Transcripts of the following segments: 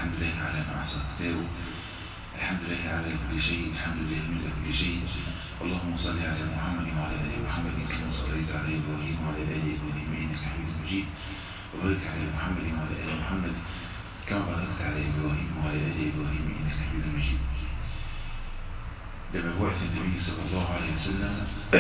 الحمد لله على ما أحسن كتابه الحمد لله على كل شيء الحمد لله من كل شيء اللهم صل على محمد وعلى آل محمد كما صليت على إبراهيم وعلى آل إبراهيم إنك حميد مجيد وبارك على محمد وعلى آل محمد كما باركت على إبراهيم وعلى آل إبراهيم إنك حميد مجيد لما بعث النبي صلى الله عليه وسلم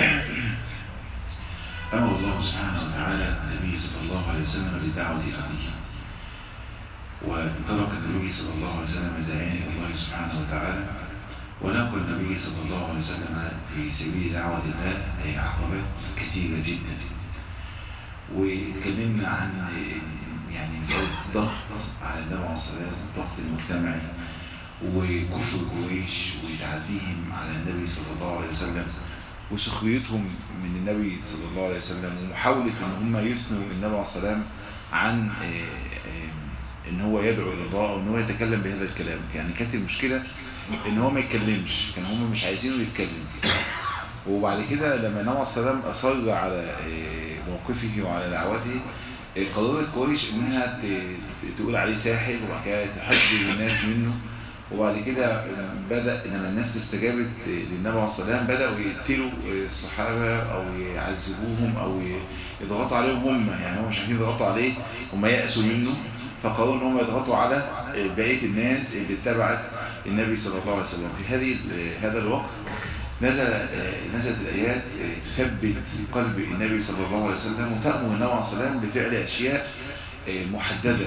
أمر الله سبحانه وتعالى النبي صلى الله عليه وسلم بدعوة أخيه وانطلق النبي صلى الله عليه وسلم داعيا إلى الله سبحانه وتعالى ولقى النبي صلى الله عليه وسلم في سبيل دعوة الله عقبات كثيرة جدا واتكلمنا عن يعني مسألة ضغط على النبي عليه الصلاة والسلام الضغط المجتمعي وكفر قريش وتعديهم على النبي صلى الله عليه وسلم وسخريتهم من النبي صلى الله عليه وسلم ومحاولة ان هم يثنوا النبي عليه الصلاة والسلام عن ان هو يدعو الى الله وان هو يتكلم بهذا الكلام يعني كانت المشكلة ان هو ما يتكلمش كان هم مش عايزينه يتكلم وبعد كده لما النبي عليه الصلاة والسلام اصر على موقفه وعلى دعوته قررت قريش انها تقول عليه ساحر وبعد كده تحذر الناس منه وبعد كده بدأ لما الناس استجابت للنبي عليه الصلاة والسلام بدأوا يقتلوا الصحابة أو يعذبوهم أو يضغطوا عليهم هم يعني هم مش عارفين يضغطوا عليه هم يأسوا منه فقالوا ان هم يضغطوا على بقية الناس اللي اتبعت النبي صلى الله عليه وسلم في هذه هذا الوقت نزل نزلت الآيات تثبت قلب النبي صلى الله عليه وسلم وتأمر النبي عليه الصلاة والسلام بفعل أشياء محددة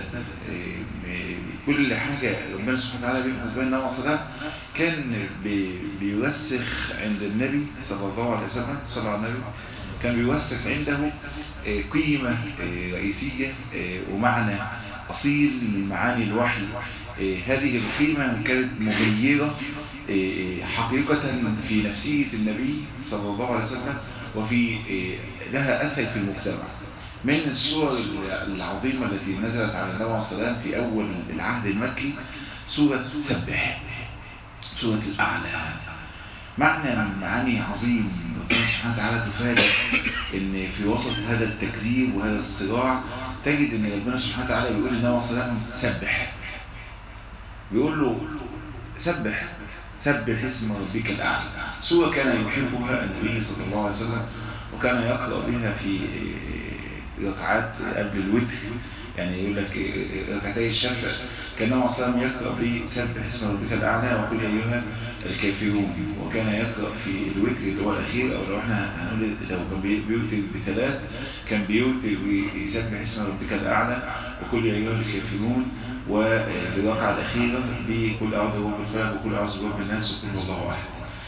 كل حاجة ربنا سبحانه وتعالى بين النبي عليه الصلاة كان بيوسخ عند النبي صلى الله عليه وسلم صلى على النبي كان بيوسخ عنده قيمة رئيسية ومعنى أصيل من معاني الوحي هذه القيمة كانت مغيرة حقيقة في نفسية النبي صلى الله عليه وسلم وفي لها أثر في المجتمع من السور العظيمة التي نزلت على النبي عليه الصلاة في أول العهد المكي سورة سبح سورة الأعلى معنى من معاني عظيم ربنا سبحانه وتعالى تفاجئ ان في وسط هذا التكذيب وهذا الصراع تجد ان ربنا سبحانه وتعالى بيقول للنبي عليه الصلاة سبح بيقول له سبح سبح اسم ربك الأعلى سورة كان يحبها النبي صلى الله عليه وسلم وكان يقرأ بها في ركعات قبل الوتر يعني يقول لك ركعتي الشفع كان النبي صلى الله عليه وسلم يقرأ في سبح اسم ربك الأعلى وقل أيها الكافرون وكان يقرأ في الوتر اللي هو الأخير أو لو احنا هنقول لو كان بيوتر بثلاث كان بيوتر ويسبح اسم ربك الأعلى وقل أيها الكافرون وفي الركعة الأخيرة بكل أعوذ برب الفلق وكل أعوذ برب الناس وكل الله أحد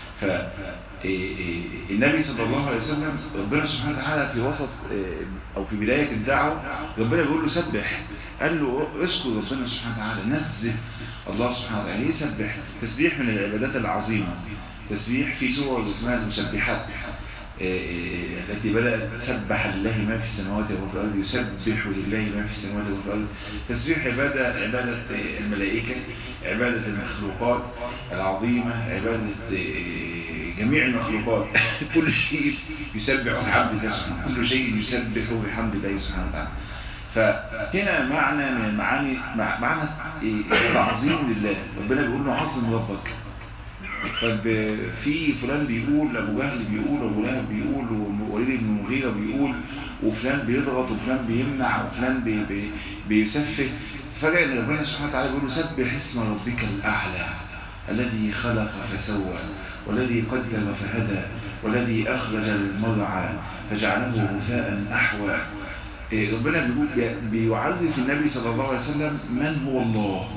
فالنبي صلى الله عليه وسلم ربنا سبحانه وتعالى في وسط أو في بداية الدعوة ربنا بيقول له سبح قال له اذكر ربنا سبحانه وتعالى نزه الله سبحانه وتعالى يسبح تسبيح من العبادات العظيمة تسبيح في سورة اسمها المسبحات التي بدأت سبح لله ما في السماوات وفي الأرض يسبح لله ما في السماوات وفي الأرض تسبيح عبادة عبادة الملائكة عبادة المخلوقات العظيمة عبادة جميع المخلوقات كل شيء يسبح بحمد الله سبحانه كل شيء يسبح بحمد الله سبحانه وتعالى فهنا معنى من المعاني معنى تعظيم لله ربنا بيقول له عظم ربك طب في فلان بيقول ابو جهل بيقول ابو لهب بيقول ووليد بن المغيرة بيقول وفلان بيضغط وفلان بيمنع وفلان بي بي بيسفه فجأة ان ربنا سبحانه وتعالى بيقول له سبح اسم ربك الاعلى الذي خلق فسوى والذي قدر فهدى والذي اخرج المرعى فجعله غثاء احوى ربنا بيقول بيعرف النبي صلى الله عليه وسلم من هو الله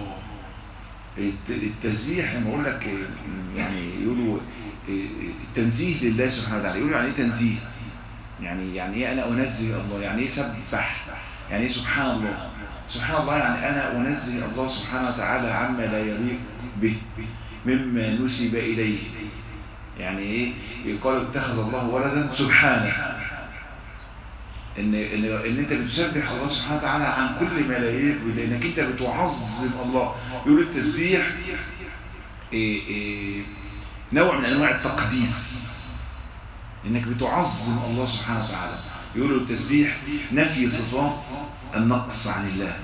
التسبيح لما اقول لك يعني يقولوا التنزيه لله سبحانه وتعالى يقولوا يعني ايه تنزيه يعني يعني ايه انا انزه الله يعني ايه سبح يعني ايه سبحان الله سبحان الله يعني انا انزه الله سبحانه وتعالى عما لا يليق به مما نسب اليه يعني ايه يقال اتخذ الله ولدا سبحانه ان ان ان انت بتسبح الله سبحانه وتعالى عن كل ما لا يليق لانك انت بتعظم الله يقول التسبيح إيه إيه نوع من انواع التقديس انك بتعظم الله سبحانه وتعالى يقولوا التسبيح نفي صفات النقص عن الله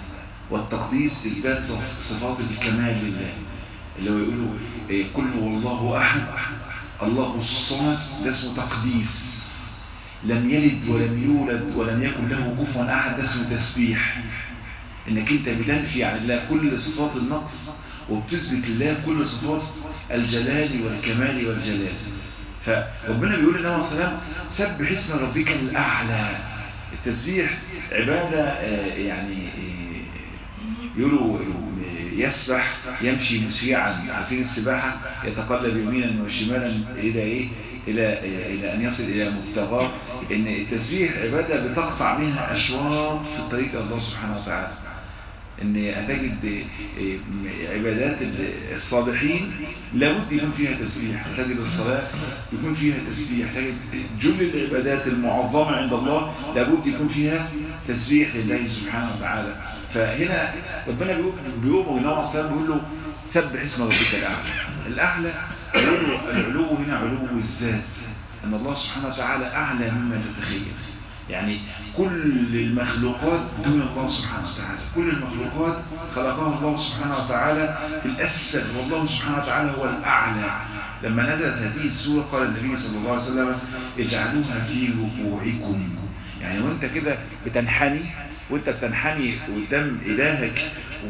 والتقديس إثبات صفات الكمال لله اللي هو يقولوا إيه كل هو الله أحد الله الصمد ده اسمه تقديس لم يلد ولم يولد ولم يكن له كفوا أحد ده اسمه تسبيح انك انت بتنفي عن الله كل صفات النقص وبتثبت لله كل صفات الجلال والكمال والجلال فربنا بيقول لنا والسلام سبح اسم ربك الأعلى التسبيح عبادة يعني يقولوا يسبح يمشي مسيعا عارفين السباحة يتقلب يمينا وشمالا إلى إيه إلى, إلى أن يصل إلى مبتغاه إن التسبيح عبادة بتقطع منها أشواط في الطريق الله سبحانه وتعالى ان هتجد عبادات الصالحين لابد يكون فيها تسبيح تجد الصلاة يكون فيها تسبيح تجد جل العبادات المعظمة عند الله لابد يكون فيها تسبيح لله سبحانه وتعالى فهنا ربنا بيقوم نوع السلام بيقول له سبح اسم ربك الأعلى الأعلى العلو هنا علو الذات أن الله سبحانه وتعالى أعلى مما تتخيل يعني كل المخلوقات دون الله سبحانه وتعالى كل المخلوقات خلقها الله سبحانه وتعالى في الأسفل والله سبحانه وتعالى هو الأعلى لما نزلت هذه السورة قال النبي صلى الله عليه وسلم اجعلوها في ركوعكم يعني وانت كده بتنحني وانت بتنحني قدام إلهك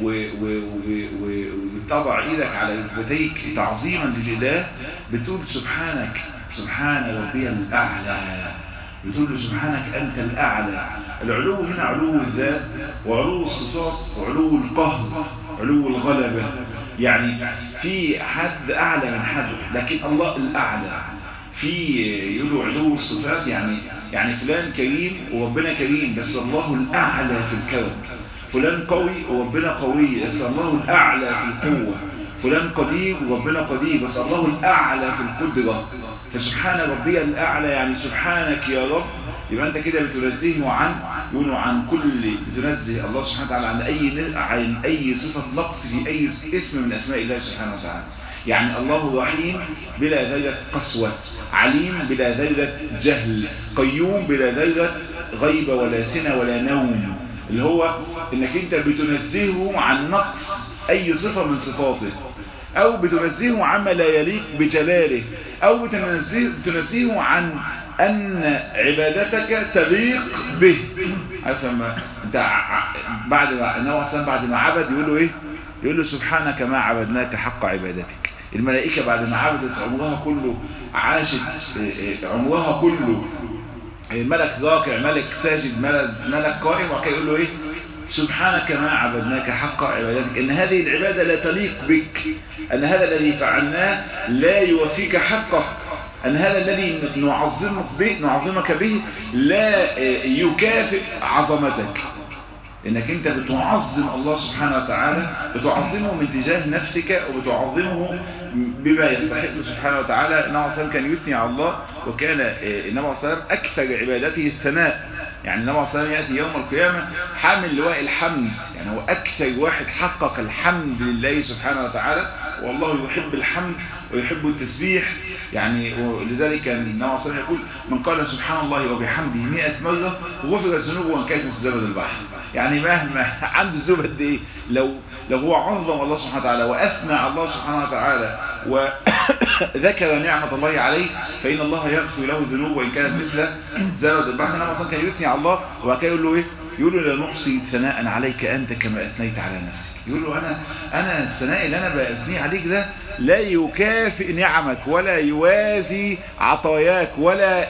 وتضع ايدك على ركبتيك تعظيما للإله بتقول سبحانك سبحان ربي الأعلى بتقول له سبحانك أنت الأعلى العلو هنا علو الذات وعلو الصفات وعلو القهر علو الغلبة يعني في حد أعلى من حد لكن الله الأعلى في يقولوا علو الصفات يعني يعني فلان كريم وربنا كريم بس الله الأعلى في الكون فلان قوي وربنا قوي بس الله الأعلى في القوة فلان قدير وربنا قدير بس الله الأعلى في القدرة فسبحان ربي الأعلى يعني سبحانك يا رب يبقى أنت كده بتنزهه عن يقولوا عن كل بتنزه الله سبحانه وتعالى عن أي عن أي صفة نقص في أي اسم من أسماء الله سبحانه وتعالى يعني الله رحيم بلا ذلة قسوة عليم بلا ذلة جهل قيوم بلا ذلة غيبة ولا سنة ولا نوم اللي هو انك انت بتنزهه عن نقص اي صفة من صفاته او بتنزهه عما لا يليق بجلاله او بتنزهه, بتنزهه عن ان عبادتك تليق به عارف لما انت بعد ما النبي صلى بعد ما عبد يقول له ايه يقول له سبحانك ما عبدناك حق عبادتك الملائكة بعد ما عبدت عمرها كله عاشت عمرها كله ملك راكع ملك ساجد ملك, ملك قائم وكي يقول له ايه سبحانك ما عبدناك حق عبادتك ان هذه العبادة لا تليق بك ان هذا الذي فعلناه لا يوفيك حقك ان هذا الذي نعظمك به نعظمك به لا يكافئ عظمتك انك انت بتعظم الله سبحانه وتعالى بتعظمه من تجاه نفسك وبتعظمه بما يستحق سبحانه وتعالى النبي صلى كان يثني على الله وكان النبي صلى الله اكثر عبادته الثناء يعني النبي صلى الله عليه وسلم ياتي يوم القيامه حامل لواء الحمد يعني هو اكثر واحد حقق الحمد لله سبحانه وتعالى والله يحب الحمد ويحب التسبيح يعني ولذلك النبي صلى الله عليه وسلم يقول من قال سبحان الله وبحمده 100 مرة غفرت ذنوبه وان كانت مثل زبد البحر يعني مهما عنده ذنوب قد ايه لو لو هو عظم الله سبحانه وتعالى واثنى على الله سبحانه وتعالى وذكر نعمة الله عليه فإن الله يغفر له ذنوبه وإن كانت مثل زبد البحر النبي صلى كان يثني على الله وكان يقول له ايه يقول له لا نحصي ثناء عليك أنت كما أثنيت على نفسك يقول له أنا, أنا الثناء اللي أنا بأثنيه عليك ده لا يكافئ نعمك ولا يوازي عطاياك ولا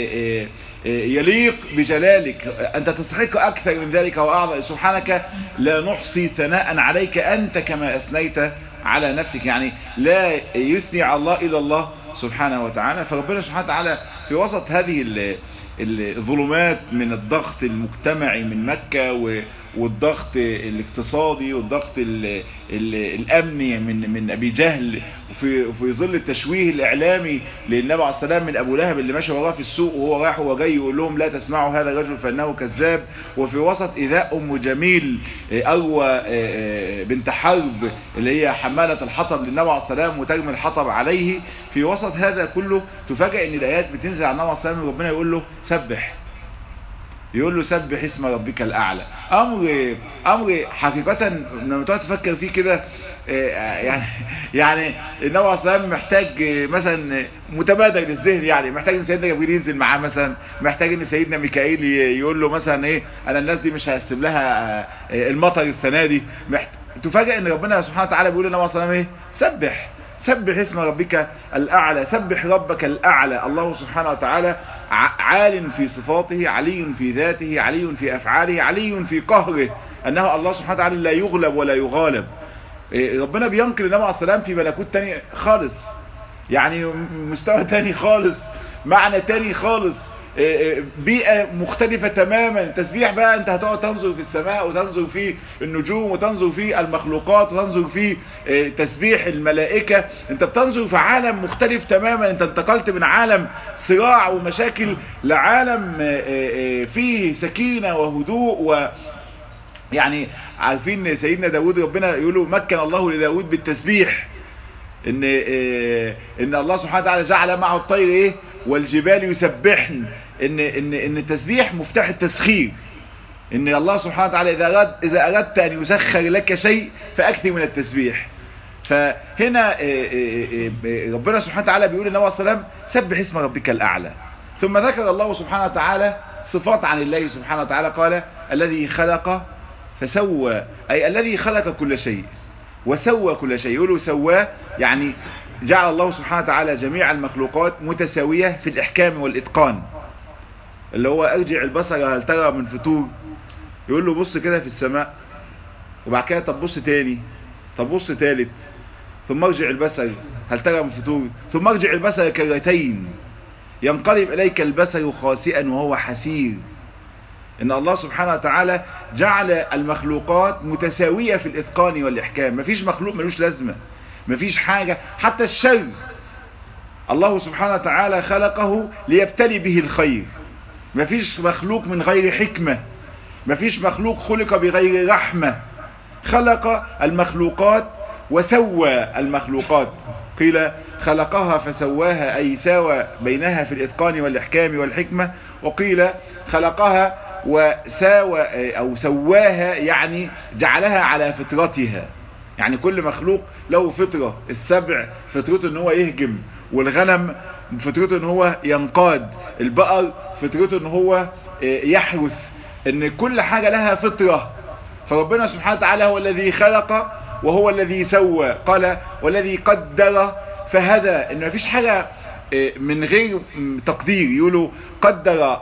يليق بجلالك أنت تستحق أكثر من ذلك وأعظم سبحانك لا نحصي ثناء عليك أنت كما أثنيت على نفسك يعني لا يثني على الله إلا الله سبحانه وتعالى فربنا سبحانه وتعالى في وسط هذه الظلمات من الضغط المجتمعي من مكة والضغط الاقتصادي والضغط ال ال الامني من من ابي جهل في في ظل التشويه الاعلامي للنبي عليه السلام من ابو لهب اللي ماشي وراه في السوق وهو رايح وهو جاي يقول لهم لا تسمعوا هذا الرجل فانه كذاب وفي وسط ايذاء ام جميل اروى بنت حرب اللي هي حماله الحطب للنبي عليه السلام وترمي الحطب عليه في وسط هذا كله تفاجئ ان الايات بتنزل على النبي عليه السلام وربنا يقول له سبح يقول له سبح اسم ربك الاعلى امر امر حقيقه لما تقعد تفكر فيه كده يعني يعني النبي عليه الصلاه محتاج مثلا متبادل للذهن يعني محتاج ان سيدنا جبريل ينزل معاه مثلا محتاج ان سيدنا ميكائيل يقول له مثلا ايه انا الناس دي مش هسيب لها المطر السنه دي محت... تفاجئ ان ربنا سبحانه وتعالى بيقول للنبي عليه الصلاه ايه سبح سبح اسم ربك الأعلى سبح ربك الأعلى الله سبحانه وتعالى عال في صفاته علي في ذاته علي في أفعاله علي في قهره أنه الله سبحانه وتعالى لا يغلب ولا يغالب ربنا بينقل النبي عليه السلام في ملكوت تاني خالص يعني مستوى تاني خالص معنى تاني خالص بيئة مختلفة تماما تسبيح بقى انت هتقعد تنظر في السماء وتنظر في النجوم وتنظر في المخلوقات وتنظر في تسبيح الملائكة انت بتنظر في عالم مختلف تماما انت انتقلت من عالم صراع ومشاكل لعالم فيه سكينة وهدوء و يعني عارفين سيدنا داود ربنا يقولوا مكن الله لداود بالتسبيح ان ان الله سبحانه وتعالى جعل معه الطير ايه والجبال يسبحن ان ان ان التسبيح مفتاح التسخير ان الله سبحانه وتعالى اذا أراد اذا اردت ان يسخر لك شيء فاكثر من التسبيح فهنا ربنا سبحانه وتعالى بيقول للنبي صلى الله عليه وسلم سبح اسم ربك الاعلى ثم ذكر الله سبحانه وتعالى صفات عن الله سبحانه وتعالى قال الذي خلق فسوى اي الذي خلق كل شيء وسوى كل شيء يقولوا سواه يعني جعل الله سبحانه وتعالى جميع المخلوقات متساوية في الإحكام والإتقان اللي هو ارجع البصر هل ترى من فتور يقول له بص كده في السماء وبعد كده طب بص تاني طب بص تالت ثم ارجع البصر هل ترى من فتور ثم ارجع البصر كرتين ينقلب إليك البصر خاسئا وهو حسير ان الله سبحانه وتعالى جعل المخلوقات متساوية في الاتقان والاحكام مفيش مخلوق ملوش لازمة مفيش حاجة حتى الشر الله سبحانه وتعالى خلقه ليبتلي به الخير مفيش مخلوق من غير حكمة مفيش مخلوق خلق بغير رحمة خلق المخلوقات وسوى المخلوقات قيل خلقها فسواها أي ساوى بينها في الإتقان والإحكام والحكمة وقيل خلقها وساوى أو سواها يعني جعلها على فطرتها يعني كل مخلوق له فطرة السبع فطرته ان هو يهجم والغنم فطرته ان هو ينقاد البقر فطرته ان هو يحرث ان كل حاجة لها فطرة فربنا سبحانه وتعالى هو الذي خلق وهو الذي سوى قال والذي قدر فهدى ان مفيش حاجة من غير تقدير يقولوا قدر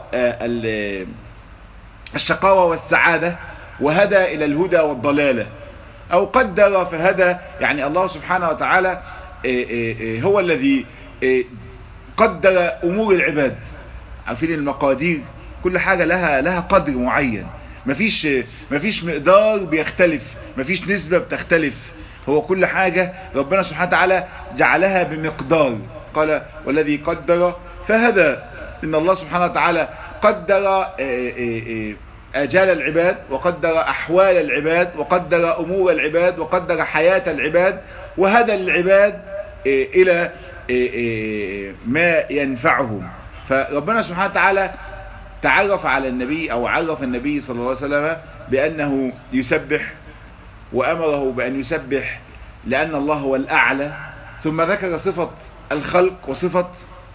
الشقاوة والسعادة وهدى الى الهدى والضلالة او قدر فهدى يعني الله سبحانه وتعالى هو الذي قدر امور العباد عارفين المقادير كل حاجة لها لها قدر معين مفيش مفيش مقدار بيختلف مفيش نسبة بتختلف هو كل حاجة ربنا سبحانه وتعالى جعلها بمقدار قال والذي قدر فهدى ان الله سبحانه وتعالى قدر آجال العباد وقدر أحوال العباد وقدر أمور العباد وقدر حياة العباد وهدى العباد إلى ما ينفعهم فربنا سبحانه وتعالى تعرف على النبي أو عرف النبي صلى الله عليه وسلم بأنه يسبح وأمره بأن يسبح لأن الله هو الأعلى ثم ذكر صفة الخلق وصفة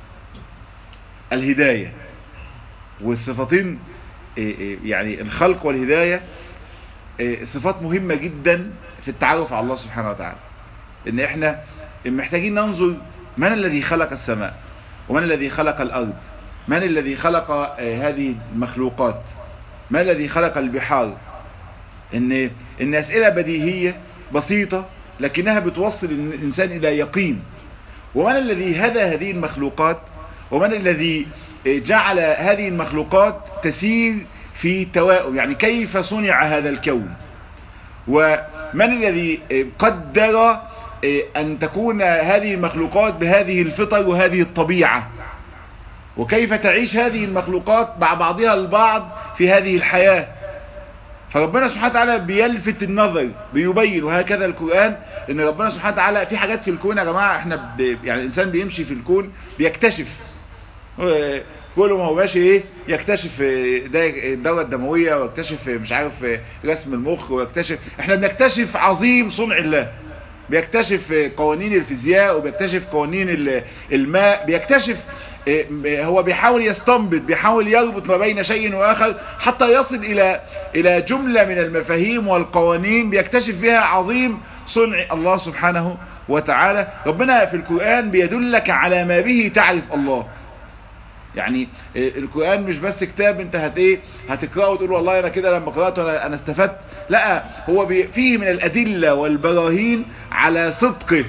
الهداية والصفتين يعني الخلق والهداية صفات مهمة جدا في التعرف على الله سبحانه وتعالى ان احنا محتاجين ننظر من الذي خلق السماء ومن الذي خلق الارض من الذي خلق هذه المخلوقات من الذي خلق البحار ان ان اسئلة بديهية بسيطة لكنها بتوصل الانسان الى يقين ومن الذي هدى هذه المخلوقات ومن الذي جعل هذه المخلوقات تسير في توائم يعني كيف صنع هذا الكون ومن الذي قدر أن تكون هذه المخلوقات بهذه الفطر وهذه الطبيعة وكيف تعيش هذه المخلوقات مع بعضها البعض في هذه الحياة فربنا سبحانه وتعالى بيلفت النظر بيبين وهكذا القرآن ان ربنا سبحانه وتعالى في حاجات في الكون يا جماعة احنا ب... يعني الانسان بيمشي في الكون بيكتشف كل ما هو ماشي ايه يكتشف الدورة الدموية ويكتشف مش عارف رسم المخ ويكتشف احنا بنكتشف عظيم صنع الله بيكتشف قوانين الفيزياء وبيكتشف قوانين الماء بيكتشف هو بيحاول يستنبط بيحاول يربط ما بين شيء واخر حتى يصل الى الى جملة من المفاهيم والقوانين بيكتشف بها عظيم صنع الله سبحانه وتعالى ربنا في القرآن بيدلك على ما به تعرف الله يعني القرآن مش بس كتاب انت هت ايه هتقرأه وتقول والله انا كده لما قرأته انا, أنا استفدت لا هو فيه من الادلة والبراهين على صدقه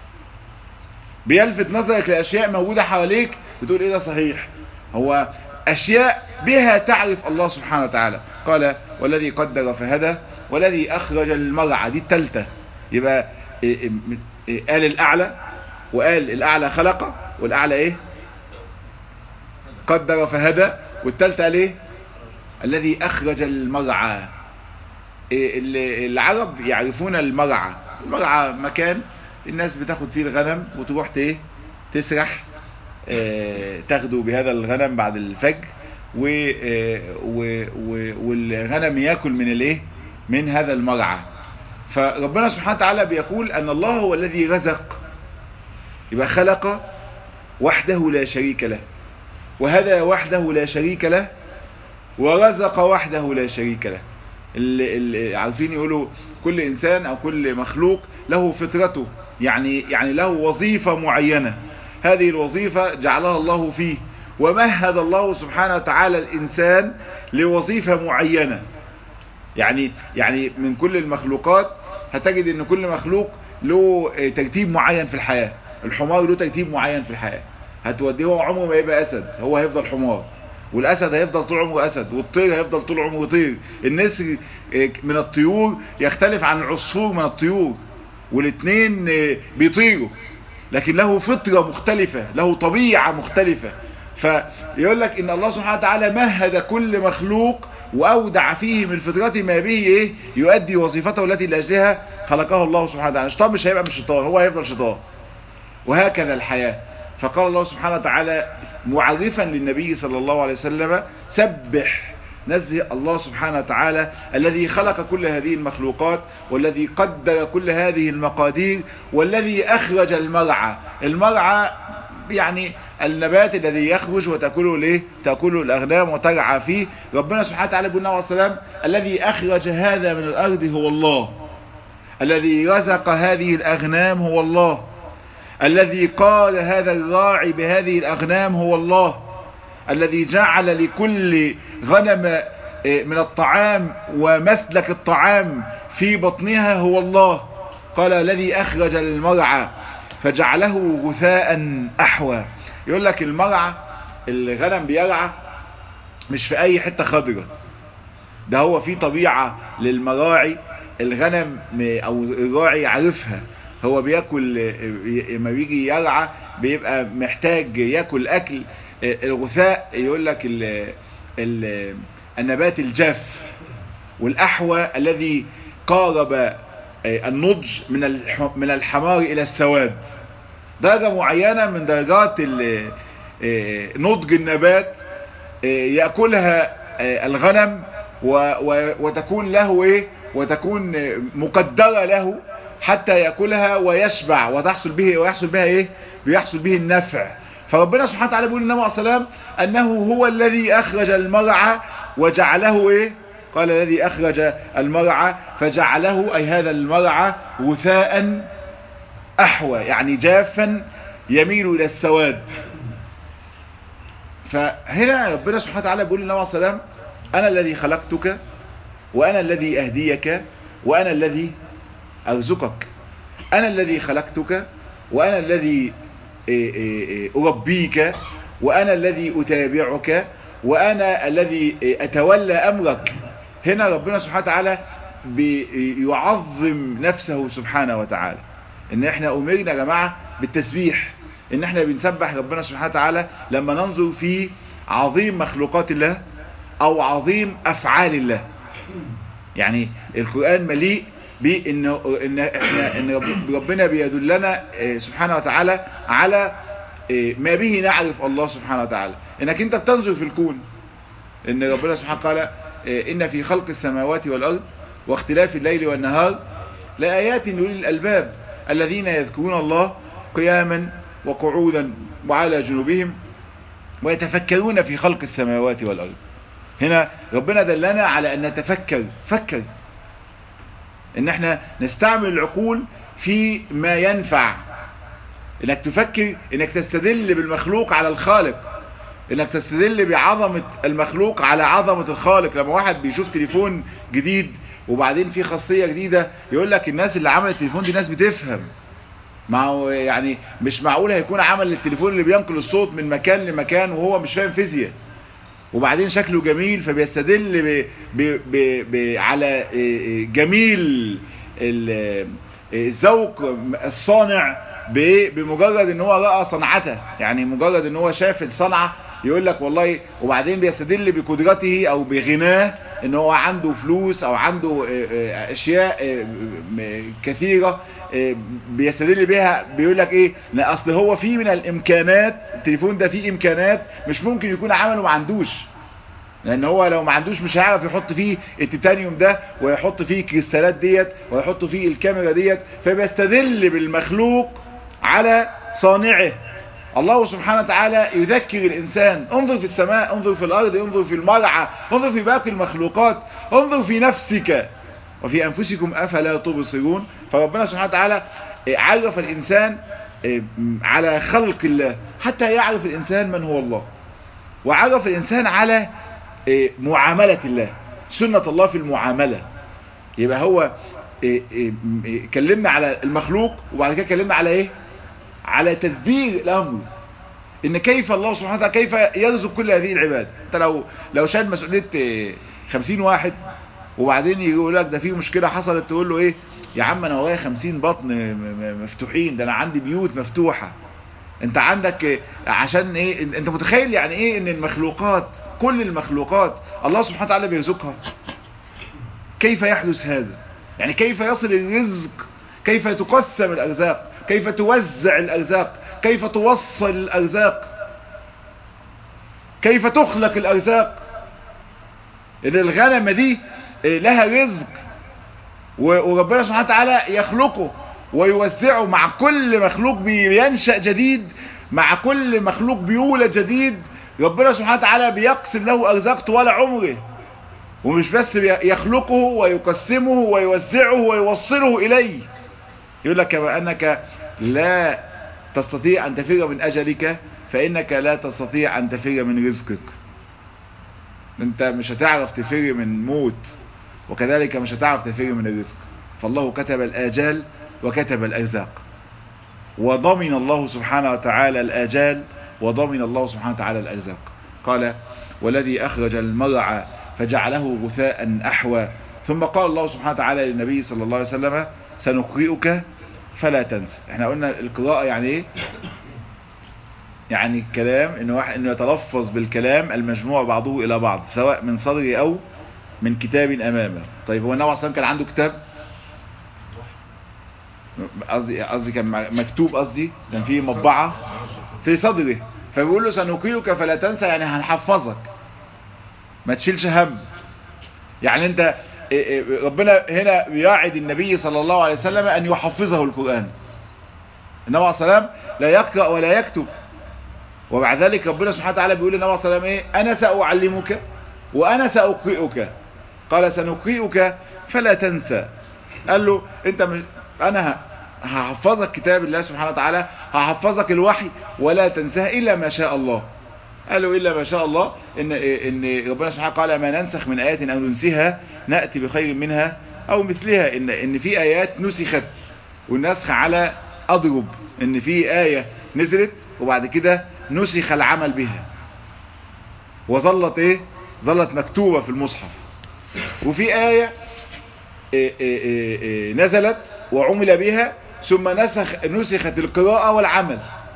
بيلفت نظرك لاشياء موجودة حواليك بتقول ايه ده صحيح هو اشياء بها تعرف الله سبحانه وتعالى قال والذي قدر فهدى والذي اخرج المرعى دي التالتة يبقى قال الاعلى وقال الاعلى خلق والاعلى ايه قدر فهدى والتالتة قال ايه الذي اخرج المرعى العرب يعرفون المرعى المرعى مكان الناس بتاخد فيه الغنم وتروح ايه تسرح اه تاخدوا بهذا الغنم بعد الفجر و و و والغنم ياكل من الايه من هذا المرعى فربنا سبحانه وتعالى بيقول ان الله هو الذي رزق يبقى خلق وحده لا شريك له وهذا وحده لا شريك له ورزق وحده لا شريك له اللي, اللي عارفين يقولوا كل انسان او كل مخلوق له فطرته يعني يعني له وظيفة معينة هذه الوظيفة جعلها الله فيه ومهد الله سبحانه وتعالى الانسان لوظيفة معينة يعني يعني من كل المخلوقات هتجد ان كل مخلوق له ترتيب معين في الحياة الحمار له ترتيب معين في الحياة هتوديه هو عمره ما يبقى اسد هو هيفضل حمار والاسد هيفضل طول عمره اسد والطير هيفضل طول عمره طير النسر من الطيور يختلف عن العصفور من الطيور والاثنين بيطيروا لكن له فطرة مختلفة له طبيعة مختلفة فيقول لك ان الله سبحانه وتعالى مهد كل مخلوق واودع فيه من فطرته ما به ايه يؤدي وظيفته التي لاجلها خلقه الله سبحانه وتعالى الشيطان مش هيبقى مش شيطان هو هيفضل شيطان وهكذا الحياة فقال الله سبحانه وتعالى معرفا للنبي صلى الله عليه وسلم سبح نزه الله سبحانه وتعالى الذي خلق كل هذه المخلوقات والذي قدر كل هذه المقادير والذي أخرج المرعى المرعى يعني النبات الذي يخرج وتأكله ليه تأكله الأغنام وترعى فيه ربنا سبحانه وتعالى يقول عليه والسلام الذي أخرج هذا من الأرض هو الله الذي رزق هذه الأغنام هو الله الذي قال هذا الراعي بهذه الأغنام هو الله الذي جعل لكل غنم من الطعام ومسلك الطعام في بطنها هو الله قال الذي أخرج المرعى فجعله غثاء أحوى يقول لك المرعى الغنم بيرعى مش في أي حتة خضرة ده هو في طبيعة للمراعي الغنم أو الراعي يعرفها هو بياكل لما بيجي يرعى بيبقى محتاج ياكل اكل الغثاء يقول لك ال ال النبات الجاف والاحوى الذي قارب النضج من من الحمار الى السواد درجة معينة من درجات نضج النبات يأكلها الغنم وتكون له ايه وتكون مقدرة له حتى يأكلها ويشبع وتحصل به ويحصل بها ايه بيحصل به النفع فربنا سبحانه وتعالى بيقول للنبي عليه السلام انه هو الذي اخرج المرعى وجعله ايه قال الذي اخرج المرعى فجعله اي هذا المرعى غثاء احوى يعني جافا يميل الى السواد فهنا ربنا سبحانه وتعالى بيقول للنبي عليه السلام انا الذي خلقتك وانا الذي اهديك وانا الذي أرزقك أنا الذي خلقتك وأنا الذي أربيك وأنا الذي أتابعك وأنا الذي أتولى أمرك هنا ربنا سبحانه وتعالى بيعظم نفسه سبحانه وتعالى ان احنا امرنا يا جماعة بالتسبيح ان احنا بنسبح ربنا سبحانه وتعالى لما ننظر في عظيم مخلوقات الله او عظيم افعال الله يعني القرآن مليء بان ان احنا ان ربنا بيدلنا سبحانه وتعالى على ما به نعرف الله سبحانه وتعالى انك انت بتنظر في الكون ان ربنا سبحانه قال ان في خلق السماوات والارض واختلاف الليل والنهار لآيات لأولي الألباب الذين يذكرون الله قياما وقعودا وعلى جنوبهم ويتفكرون في خلق السماوات والأرض هنا ربنا دلنا على أن نتفكر فكر ان احنا نستعمل العقول في ما ينفع انك تفكر انك تستدل بالمخلوق على الخالق انك تستدل بعظمة المخلوق على عظمة الخالق لما واحد بيشوف تليفون جديد وبعدين في خاصية جديدة يقول لك الناس اللي عملت التليفون دي ناس بتفهم ما هو يعني مش معقول هيكون عمل التليفون اللي بينقل الصوت من مكان لمكان وهو مش فاهم فيزياء وبعدين شكله جميل فبيستدل ب ب ب ب على جميل الذوق الصانع بمجرد ان هو رأى صنعته يعني مجرد ان هو شاف الصنعة يقول لك والله وبعدين بيستدل بقدرته او بغناه ان هو عنده فلوس او عنده اشياء كثيرة بيستدل بها بيقول لك ايه لا اصل هو فيه من الامكانات التليفون ده فيه امكانات مش ممكن يكون عمله ما عندوش لان هو لو ما عندوش مش هيعرف يحط فيه التيتانيوم ده ويحط فيه الكريستالات ديت ويحط فيه الكاميرا ديت فبيستدل بالمخلوق على صانعه الله سبحانه وتعالى يذكر الإنسان انظر في السماء انظر في الأرض انظر في المرعى انظر في باقي المخلوقات انظر في نفسك وفي أنفسكم أفلا تبصرون فربنا سبحانه وتعالى عرف الإنسان على خلق الله حتى يعرف الإنسان من هو الله وعرف الإنسان على معاملة الله سنة الله في المعاملة يبقى هو كلمنا على المخلوق وبعد كده كلمنا على ايه على تدبير الامر ان كيف الله سبحانه وتعالى كيف يرزق كل هذه العباد انت لو لو شايل مسؤوليه 50 واحد وبعدين يقول لك ده في مشكله حصلت تقول له ايه يا عم انا ورايا 50 بطن مفتوحين ده انا عندي بيوت مفتوحه انت عندك عشان ايه انت متخيل يعني ايه ان المخلوقات كل المخلوقات الله سبحانه وتعالى بيرزقها كيف يحدث هذا يعني كيف يصل الرزق كيف تقسم الارزاق كيف توزع الارزاق كيف توصل الارزاق كيف تخلق الارزاق ان الغنمة دي لها رزق وربنا سبحانه وتعالى يخلقه ويوزعه مع كل مخلوق بينشأ جديد مع كل مخلوق بيولد جديد ربنا سبحانه وتعالى بيقسم له ارزاق طوال عمره ومش بس يخلقه ويقسمه ويوزعه ويوصله اليه يقول لك كما انك لا تستطيع ان تفر من اجلك فانك لا تستطيع ان تفر من رزقك انت مش هتعرف تفر من موت وكذلك مش هتعرف تفر من الرزق فالله كتب الاجال وكتب الارزاق وضمن الله سبحانه وتعالى الاجال وضمن الله سبحانه وتعالى الارزاق قال والذي اخرج المرعى فجعله غثاء احوى ثم قال الله سبحانه وتعالى للنبي صلى الله عليه وسلم سنقرئك فلا تنسى احنا قلنا القراءة يعني ايه يعني الكلام انه واحد انه يتلفظ بالكلام المجموع بعضه الى بعض سواء من صدره او من كتاب امامه طيب هو النبي صلى الله عليه وسلم كان عنده كتاب قصدي قصدي كان مكتوب قصدي كان فيه مطبعة في صدره فبيقول له سنقرئك فلا تنسى يعني هنحفظك ما تشيلش هم يعني انت ربنا هنا بيعد النبي صلى الله عليه وسلم ان يحفظه القرآن النبي عليه السلام لا يقرأ ولا يكتب وبعد ذلك ربنا سبحانه وتعالى بيقول للنبي عليه السلام ايه انا سأعلمك وانا سأقرئك قال سنقرئك فلا تنسى قال له انت مش انا هحفظك كتاب الله سبحانه وتعالى هحفظك الوحي ولا تنساه الا ما شاء الله قالوا إلا ما شاء الله إن, إن ربنا سبحانه قال ما ننسخ من آيات أو ننسيها نأتي بخير منها أو مثلها إن, إن في آيات نسخت والنسخ على أضرب إن في آية نزلت وبعد كده نسخ العمل بها وظلت إيه ظلت مكتوبة في المصحف وفي آية إيه إيه إيه نزلت وعمل بها ثم نسخ نسخت القراءة والعمل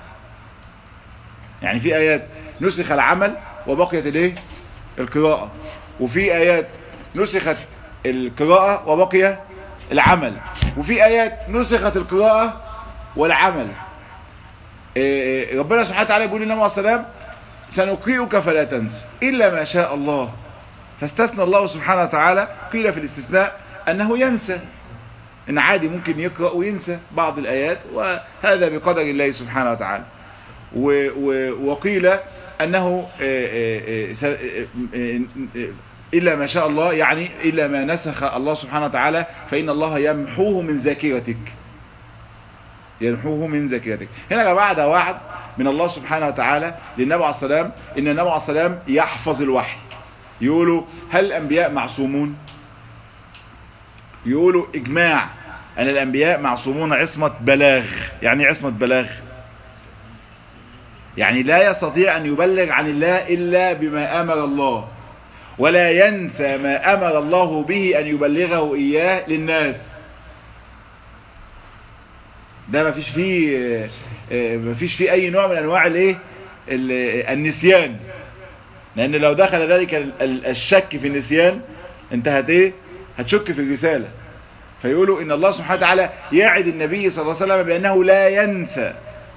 يعني في آيات نسخ العمل وبقيت الايه القراءة وفي آيات نسخت القراءة وبقي العمل وفي آيات نسخت القراءة والعمل إيه ربنا سبحانه وتعالى يقول للنبي عليه السلام سنقرئك فلا تنسى إلا ما شاء الله فاستثنى الله سبحانه وتعالى قيل في الاستثناء أنه ينسى إن عادي ممكن يقرأ وينسى بعض الآيات وهذا بقدر الله سبحانه وتعالى و و وقيل أنه إلا ما شاء الله يعني إلا ما نسخ الله سبحانه وتعالى فإن الله يمحوه من ذاكرتك يمحوه من ذاكرتك هنا يا جماعه ده وعد من الله سبحانه وتعالى للنبي عليه السلام ان النبي عليه السلام يحفظ الوحي يقولوا هل الانبياء معصومون يقولوا اجماع ان الانبياء معصومون عصمة بلاغ يعني عصمة بلاغ يعني لا يستطيع ان يبلغ عن الله الا بما امر الله ولا ينسى ما امر الله به ان يبلغه اياه للناس ده ما فيش فيه ما فيش فيه اي نوع من انواع الايه النسيان لان لو دخل ذلك الشك في النسيان انت هت ايه هتشك في الرسالة فيقولوا ان الله سبحانه وتعالى يعد النبي صلى الله عليه وسلم بانه لا ينسى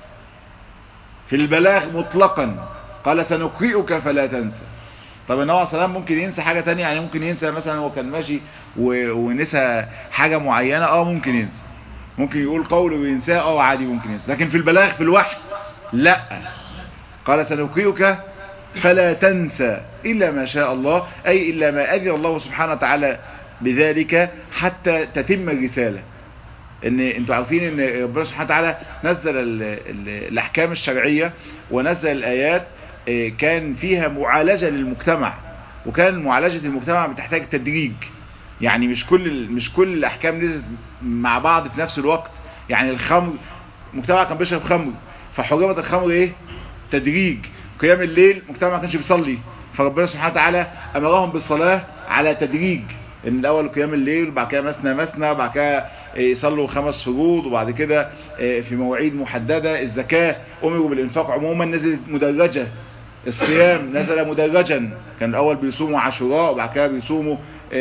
في البلاغ مطلقا قال سنقرئك فلا تنسى طب النبي عليه السلام ممكن ينسى حاجة تانية يعني ممكن ينسى مثلا هو كان ماشي ونسى حاجة معينة اه ممكن ينسى ممكن يقول قول وينساه اه عادي ممكن ينسى لكن في البلاغ في الوحي لا قال سنقرئك فلا تنسى إلا ما شاء الله أي إلا ما أذن الله سبحانه وتعالى بذلك حتى تتم الرسالة ان انتوا عارفين ان ربنا سبحانه وتعالى نزل ال ال الاحكام الشرعية ونزل الايات كان فيها معالجة للمجتمع وكان معالجة المجتمع بتحتاج تدريج يعني مش كل مش كل الاحكام نزلت مع بعض في نفس الوقت يعني الخمر المجتمع كان بيشرب خمر فحرمت الخمر ايه تدريج قيام الليل المجتمع ما كانش بيصلي فربنا سبحانه وتعالى امرهم بالصلاة على تدريج ان الاول قيام الليل وبعد كده مثنى مثنى وبعد كده يصلوا خمس فروض وبعد كده في مواعيد محددة الزكاة امروا بالانفاق عموما نزلت مدرجة الصيام نزل مدرجا كان الاول بيصوموا عاشوراء وبعد كده بيصوموا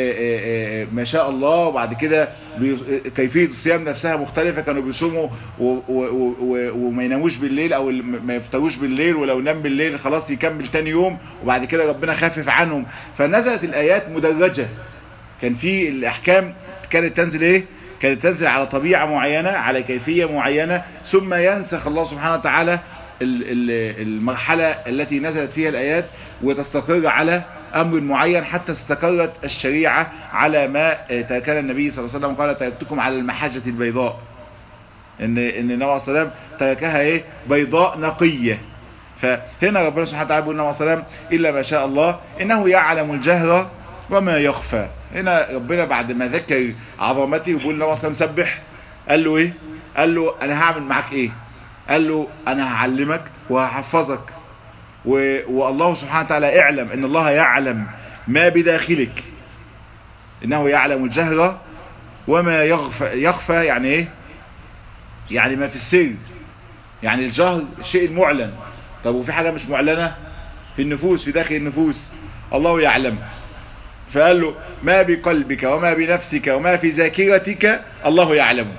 ما شاء الله وبعد كده كيفية الصيام نفسها مختلفة كانوا بيصوموا وما يناموش بالليل او ما يفطروش بالليل ولو نام بالليل خلاص يكمل تاني يوم وبعد كده ربنا خفف عنهم فنزلت الايات مدرجة كان في الاحكام كانت تنزل ايه كانت تنزل على طبيعة معينة على كيفية معينة ثم ينسخ الله سبحانه وتعالى المرحلة التي نزلت فيها الآيات وتستقر على أمر معين حتى استقرت الشريعة على ما كان النبي صلى الله عليه وسلم قال تركتكم على المحجة البيضاء إن إن النبي صلى الله عليه وسلم تركها إيه بيضاء نقية فهنا ربنا سبحانه وتعالى يقول النبي صلى الله عليه وسلم إلا ما شاء الله إنه يعلم الجهر وما يخفى هنا ربنا بعد ما ذكر عظمته يقول النبي صلى الله عليه وسلم سبح قال له إيه قال له أنا هعمل معاك إيه قال له انا هعلمك وهحفظك و... والله سبحانه وتعالى اعلم ان الله يعلم ما بداخلك انه يعلم الجهر وما يخفى يخفى يعني ايه يعني ما في السر يعني الجهر الشيء المعلن طب وفي حاجة مش معلنة في النفوس في داخل النفوس الله يعلم فقال له ما بقلبك وما بنفسك وما في ذاكرتك الله يعلم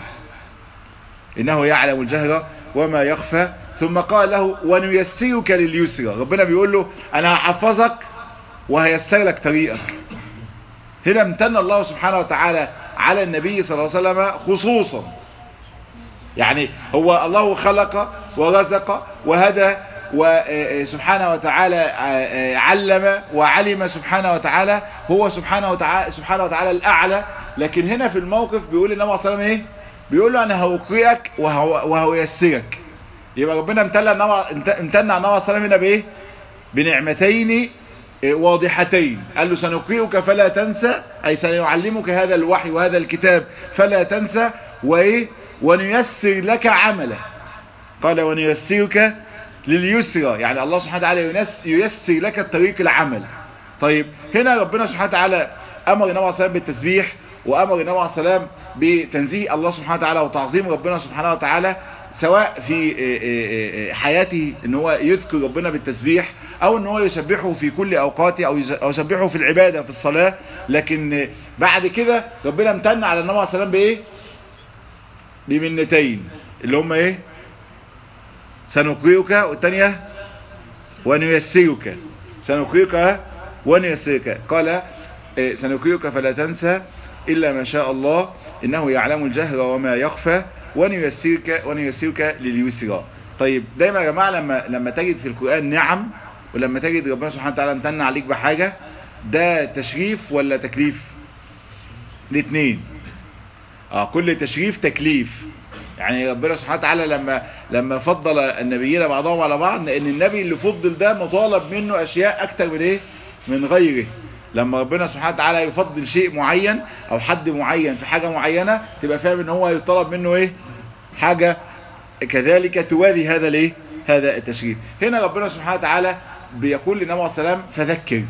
انه يعلم الجهر وما يخفى ثم قال له ونيسرك لليسرى ربنا بيقول له انا هحفظك وهيسر لك طريقك هنا امتن الله سبحانه وتعالى على النبي صلى الله عليه وسلم خصوصا يعني هو الله خلق ورزق وهدى وسبحانه وتعالى علم وعلم سبحانه وتعالى هو سبحانه وتعالى سبحانه وتعالى الاعلى لكن هنا في الموقف بيقول النبي صلى الله عليه وسلم ايه بيقول له انا هوقيك وهو يسرك يبقى ربنا امتن امتن على النبي صلى الله عليه وسلم هنا بايه بنعمتين واضحتين قال له سنقرئك فلا تنسى اي سنعلمك هذا الوحي وهذا الكتاب فلا تنسى وايه ونيسر لك عمله قال ونيسرك لليسرى يعني الله سبحانه وتعالى ييسر لك الطريق العمل طيب هنا ربنا سبحانه وتعالى امر النبي صلى الله عليه وسلم بالتسبيح وامر النبي عليه السلام بتنزيه الله سبحانه وتعالى وتعظيم ربنا سبحانه وتعالى سواء في حياته ان هو يذكر ربنا بالتسبيح او ان هو يسبحه في كل اوقاته او يسبحه في العبادة في الصلاة لكن بعد كده ربنا امتن على النبي عليه السلام بايه بمنتين اللي هم ايه سنقرئك والتانية ونيسرك سنقرئك ونيسرك قال إيه، سنقرئك فلا تنسى إلا ما شاء الله إنه يعلم الجهر وما يخفى ونيسرك ونيسرك لليسرى طيب دايما يا جماعة لما لما تجد في القرآن نعم ولما تجد ربنا سبحانه وتعالى امتن عليك بحاجة ده تشريف ولا تكليف الاثنين اه كل تشريف تكليف يعني ربنا سبحانه وتعالى لما لما فضل النبيين بعضهم على بعض لان النبي اللي فضل ده مطالب منه اشياء اكتر من ايه من غيره لما ربنا سبحانه وتعالى يفضل شيء معين او حد معين في حاجة معينة تبقى فاهم ان هو يطلب منه ايه حاجة كذلك توازي هذا الايه هذا التشريف هنا ربنا سبحانه وتعالى بيقول للنبي عليه السلام فذكر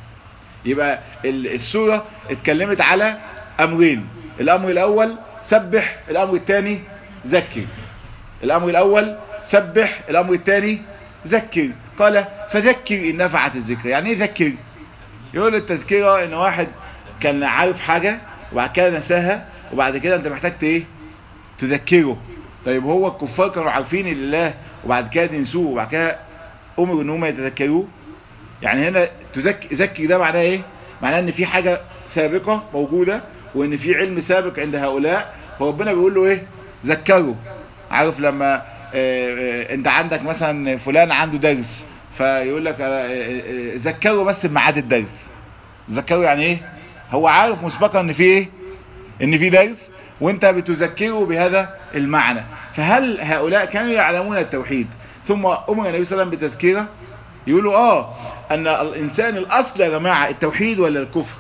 يبقى ال- السورة اتكلمت على امرين الامر الاول سبح الامر الثاني ذكر الامر الاول سبح الامر الثاني ذكر قال فذكر ان نفعت الذكر يعني ايه ذكر يقول التذكرة ان واحد كان عارف حاجة وبعد كده نساها وبعد كده انت محتاج ت- ايه تذكره طيب هو الكفار كانوا عارفين لله وبعد كده ينسوه وبعد كده امروا ان هم يتذكروه يعني هنا تذكر ذكر ده معناه ايه معناه ان في حاجة سابقة موجودة وان في علم سابق عند هؤلاء فربنا بيقول له ايه ذكره عارف لما آه، آه، انت عندك مثلا فلان عنده درس فيقول لك آه، آه، آه، ذكره بس بميعاد الدرس ذكره يعني ايه هو عارف مسبقا ان في ايه ان في درس وانت بتذكره بهذا المعنى فهل هؤلاء كانوا يعلمون التوحيد ثم امر النبي صلى الله عليه وسلم بتذكيره يقولوا اه ان الانسان الاصل يا جماعه التوحيد ولا الكفر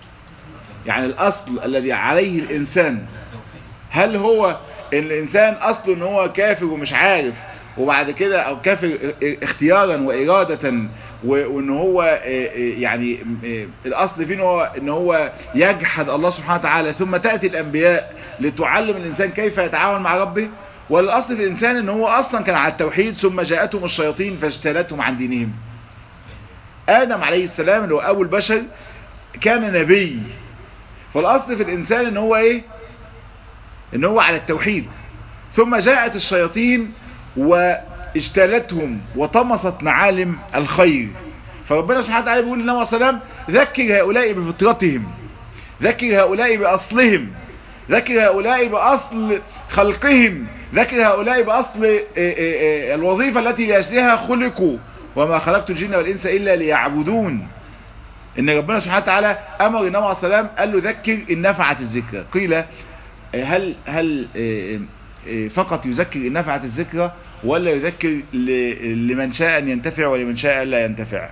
يعني الاصل الذي عليه الانسان هل هو الانسان اصله ان هو كافر ومش عارف وبعد كده او كافر اختيارا وارادة و- وان هو آه، آه، يعني آه، الاصل فيه ان هو ان هو يجحد الله سبحانه وتعالى ثم تأتي الانبياء لتعلم الانسان كيف يتعامل مع ربه والاصل في الانسان ان هو اصلا كان على التوحيد ثم جاءتهم الشياطين فاجتالتهم عن دينهم ادم عليه السلام اللي هو اول بشر كان نبي فالاصل في الانسان ان هو ايه ان هو على التوحيد ثم جاءت الشياطين واجتالتهم وطمست معالم الخير فربنا سبحانه وتعالى بيقول للنبي صلى الله عليه وسلم ذكر هؤلاء بفطرتهم ذكر هؤلاء بأصلهم ذكر هؤلاء بأصل خلقهم ذكر هؤلاء بأصل إيه إيه إيه الوظيفة التي لأجلها خلقوا وما خلقت الجن والإنس إلا ليعبدون ان ربنا سبحانه وتعالى امر النبي عليه السلام قال له ذكر ان نفعت الذكرى قيل هل هل فقط يذكر ان نفعت الذكرى ولا يذكر ل- لمن شاء ان ينتفع ولمن شاء لا ينتفع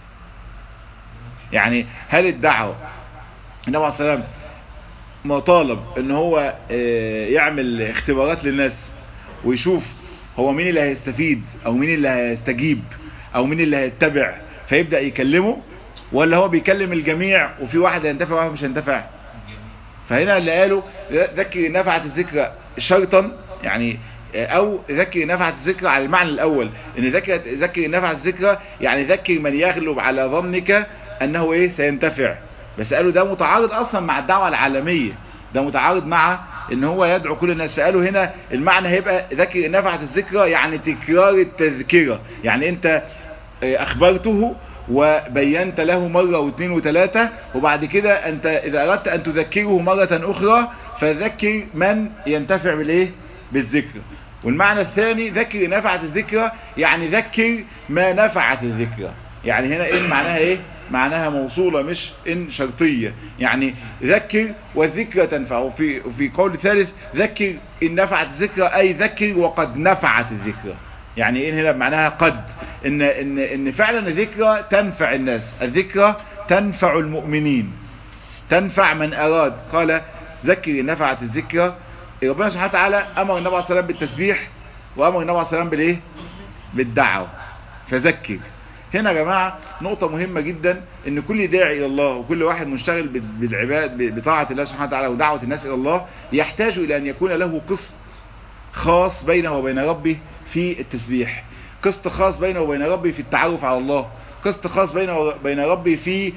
يعني هل الدعوة النبي عليه السلام مطالب ان هو آه، يعمل اختبارات للناس ويشوف هو مين اللي هيستفيد او مين اللي هيستجيب او مين اللي هيتبع فيبدأ يكلمه ولا هو بيكلم الجميع وفي واحد هينتفع وواحد مش هينتفع فهنا اللي قالوا ذكر نفعت الذكرى شرطا يعني او ذكر نفعت الذكرى على المعنى الاول ان ذكر ذكر نفعت الذكرى يعني ذكر من يغلب على ظنك انه ايه سينتفع بس قالوا ده متعارض اصلا مع الدعوة العالمية ده متعارض مع ان هو يدعو كل الناس فقالوا هنا المعنى هيبقى ذكر نفعت الذكرى يعني تكرار التذكرة يعني انت اخبرته وبينت له مرة واثنين وثلاثة وبعد كده انت اذا اردت ان تذكره مرة اخرى فذكر من ينتفع بالايه بالذكر والمعنى الثاني ذكر نفعت الذكرى يعني ذكر ما نفعت الذكرى يعني هنا ان معناها ايه معناها موصولة مش ان شرطية يعني ذكر والذكرى تنفع وفي, وفي قول ثالث ذكر ان نفعت الذكرى اي ذكر وقد نفعت الذكرى يعني ان هنا معناها قد ان, إن, إن فعلا الذكرى تنفع الناس الذكرى تنفع المؤمنين تنفع من اراد قال ذكر نفعت الذكرى ربنا سبحانه وتعالى امر النبي عليه الصلاه والسلام بالتسبيح وامر النبي عليه الصلاه والسلام بالايه بالدعوه فذكر هنا يا جماعة نقطة مهمة جدا ان كل داعي الى الله وكل واحد مشتغل بالعباد بطاعة الله سبحانه وتعالى ودعوة الناس الى الله يحتاج الى ان يكون له قسط خاص بينه وبين ربه في التسبيح قسط خاص بينه وبين ربه في التعرف على الله قسط خاص بين بين ربي في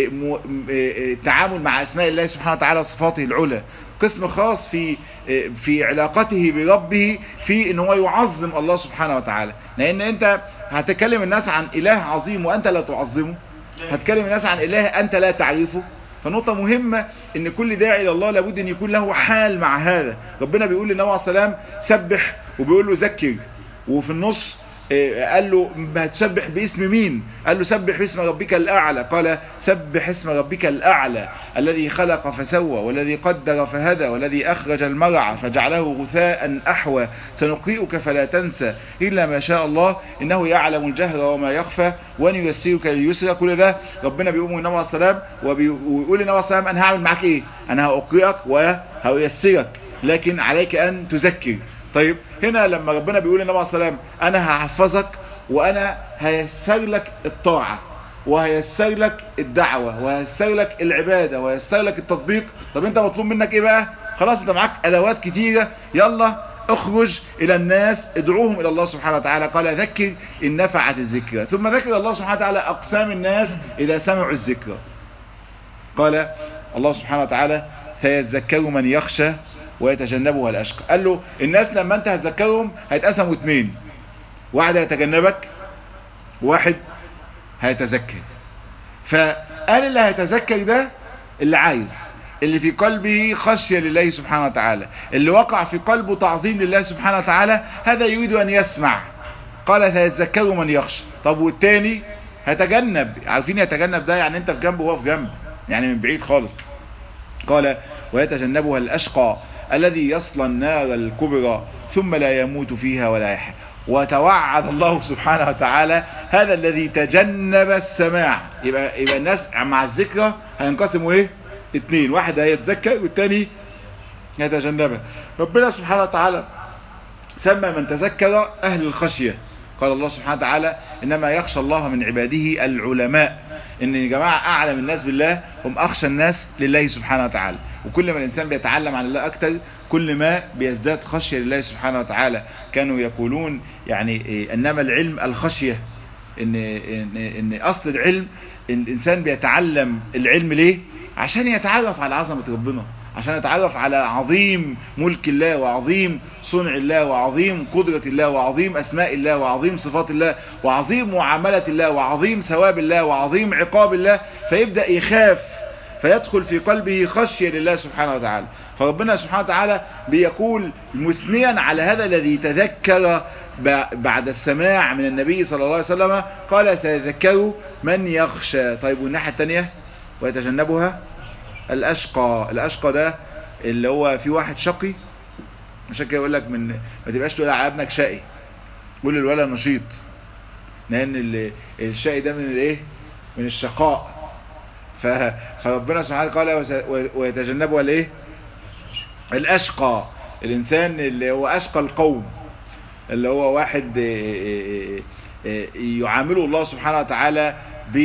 التعامل مع اسماء الله سبحانه وتعالى وصفاته العلى قسم خاص في في علاقته بربه في ان هو يعظم الله سبحانه وتعالى لان انت هتكلم الناس عن اله عظيم وانت لا تعظمه هتكلم الناس عن اله انت لا تعرفه فنقطة مهمة ان كل داعي الى الله لابد ان يكون له حال مع هذا ربنا بيقول للنبي عليه السلام سبح وبيقول له ذكر وفي النص قال له هتسبح باسم مين قال له سبح باسم ربك الأعلى قال سبح اسم ربك الأعلى الذي خلق فسوى والذي قدر فهدى والذي أخرج المرعى فجعله غثاء أحوى سنقرئك فلا تنسى إلا ما شاء الله إنه يعلم الجهر وما يخفى ونيسرك لليسرى كل ده ربنا بيقوم النبي عليه السلام ويقول للنبي عليه السلام أنا هعمل معاك إيه أنا هأقرئك وهيسرك لكن عليك أن تذكر طيب هنا لما ربنا بيقول للنبي عليه السلام انا هحفظك وانا هيسر لك الطاعة وهيسر لك الدعوة وهيسر لك العبادة وهيسر لك التطبيق طب انت مطلوب منك ايه بقى خلاص انت معاك ادوات كتيرة يلا اخرج الى الناس ادعوهم الى الله سبحانه وتعالى قال ذكر ان نفعت الذكرى ثم ذكر الله سبحانه وتعالى اقسام الناس اذا سمعوا الذكرى قال الله سبحانه وتعالى سيذكر من يخشى ويتجنبها الاشقى قال له الناس لما انت هتذكرهم هيتقسموا اتنين واحد هيتجنبك واحد هيتذكر فقال اللي هيتذكر ده اللي عايز اللي في قلبه خشية لله سبحانه وتعالى اللي وقع في قلبه تعظيم لله سبحانه وتعالى هذا يريد ان يسمع قال سيتذكر من يخشى طب والتاني هيتجنب عارفين يتجنب ده يعني انت في جنبه وهو في جنب يعني من بعيد خالص قال ويتجنبها الاشقى الذي يصلى النار الكبرى ثم لا يموت فيها ولا يحيى وتوعد الله سبحانه وتعالى هذا الذي تجنب السماع يبقى, يبقى الناس مع الذكرى هينقسموا ايه اتنين واحد هيتذكر والتاني يتجنبها ربنا سبحانه وتعالى سمى من تذكر اهل الخشية قال الله سبحانه وتعالى انما يخشى الله من عباده العلماء ان يا جماعة اعلم الناس بالله هم اخشى الناس لله سبحانه وتعالى وكل ما الانسان بيتعلم عن الله اكتر كل ما بيزداد خشية لله سبحانه وتعالى كانوا يقولون يعني انما العلم الخشية ان, إن, إن اصل العلم إن الانسان بيتعلم العلم ليه عشان يتعرف على عظمة ربنا عشان يتعرف على عظيم ملك الله وعظيم صنع الله وعظيم قدرة الله وعظيم أسماء الله وعظيم صفات الله وعظيم معاملة الله وعظيم ثواب الله وعظيم عقاب الله فيبدأ يخاف فيدخل في قلبه خشية لله سبحانه وتعالى فربنا سبحانه وتعالى بيقول مثنيا على هذا الذي تذكر بعد السماع من النبي صلى الله عليه وسلم قال سيذكر من يخشى طيب والناحية الثانية ويتجنبها الاشقى الاشقى ده اللي هو في واحد شقي عشان كده يقول لك من ما تبقاش تقول على ابنك شقي قول الولد نشيط لان الشقي ده من الايه من الشقاء فربنا سبحانه قال ويتجنبها الايه الاشقى الانسان اللي هو اشقى القوم اللي هو واحد يعامله الله سبحانه وتعالى